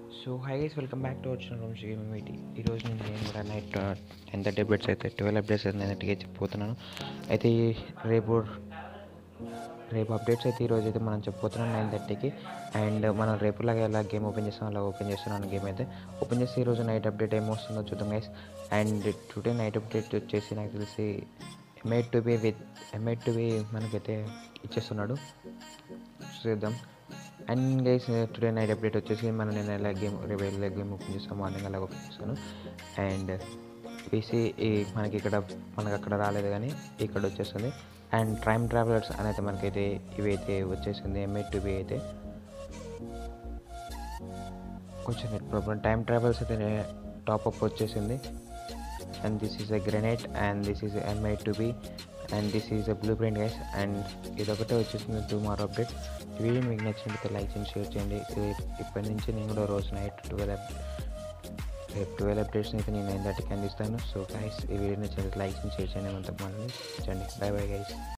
so hi guys welcome back to వచ్చిన room శ్రీమిటి ఈరోజు నుంచి నేను కూడా నైట్ టెన్ థర్టీ అప్డేట్స్ అయితే ట్వెల్వ్ అప్డేట్స్ అయితే నేను నైట్గా చెప్పబోతున్నాను అయితే ఈ రేపు రేపు అప్డేట్స్ అయితే ఈరోజు అయితే మనం చెప్పబోతున్నాం నైన్ థర్టీకి అండ్ మనం రేపులాగా ఎలా గేమ్ ఓపెన్ చేస్తాం అలా ఓపెన్ చేస్తున్నాను గేమ్ అయితే ఓపెన్ చేసి ఈరోజు నైట్ అప్డేట్ ఏమొస్తుందో చూద్దాం guys and today night update వచ్చేసి నాకు తెలిసి MI two B with MI two B మనకైతే ఇచ్చేస్తున్నాడు చూద్దాం and guys today night update వచ్చేసి మనం నేను ఎలా గేమ్ రేపు ఎలా గేమ్ ఓపెన్ చేస్తాను మార్నింగ్ అలా ఓపెన్ చేస్తాను అండ్ పీసీ ఈ మనకి ఇక్కడ మనకి అక్కడ రాలేదు కానీ ఇక్కడ వచ్చేస్తుంది అండ్ టైమ్ ట్రావెలర్స్ అని అయితే మనకైతే ఇవైతే వచ్చేసింది ఎంఏ టు బి అయితే కొంచెం నెట్ ప్రాబ్లం టైం ట్రావెల్స్ అయితే టాప్అప్ వచ్చేసింది and this is a grenade and this is MI two B and this is a blueprint guys and ఇదొకటే వచ్చేసింది టుమారో అప్డేట్ ఈ వీడియో మీకు నచ్చినట్లయితే లైక్ చేయండి షేర్ చేయండి ఇది ఇప్పటి నుంచి నేను కూడా రోజు నైట్ ట్వెల్వ్ రేపు ట్వెల్వ్ అప్డేట్స్ అయితే నేను నైన్ థర్టీకి అందిస్తాను సో గైస్ ఈ వీడియో నచ్చినట్లయితే లైక్ చేయండి షేర్ చేయండి అంతకు మళ్ళీ బై బై గైస్